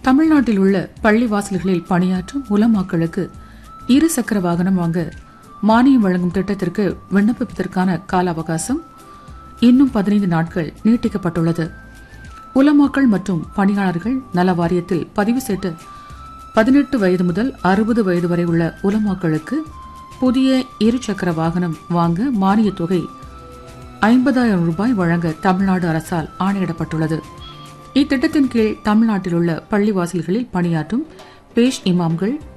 தமிழ்நாட்டில் உள்ள பள்ளிவாசல்களில் பணியாற்றும் உலமாக்களுக்கு இரு சக்கர வாகனம் வாங்க மானியம் வழங்கும் திட்டத்திற்கு விண்ணப்பிப்பதற்கான கால அவகாசம் இன்னும் பதினைந்து நாட்கள் நீட்டிக்கப்பட்டுள்ளது உலமாக்கள் மற்றும் பணியாளர்கள் நல வாரியத்தில் பதிவு செய்த பதினெட்டு வயது முதல் அறுபது வயது வரை உள்ள உலமாக்களுக்கு புதிய இரு சக்கர வாகனம் வாங்க மானியத் தொகை ஐம்பதாயிரம் ரூபாய் வழங்க தமிழ்நாடு அரசால் ஆணையிடப்பட்டுள்ளது இத்திட்டத்தின் கீழ் தமிழ்நாட்டில் உள்ள பள்ளிவாசல்களில் பணியாற்றும் பேஷ் இமாம்கள்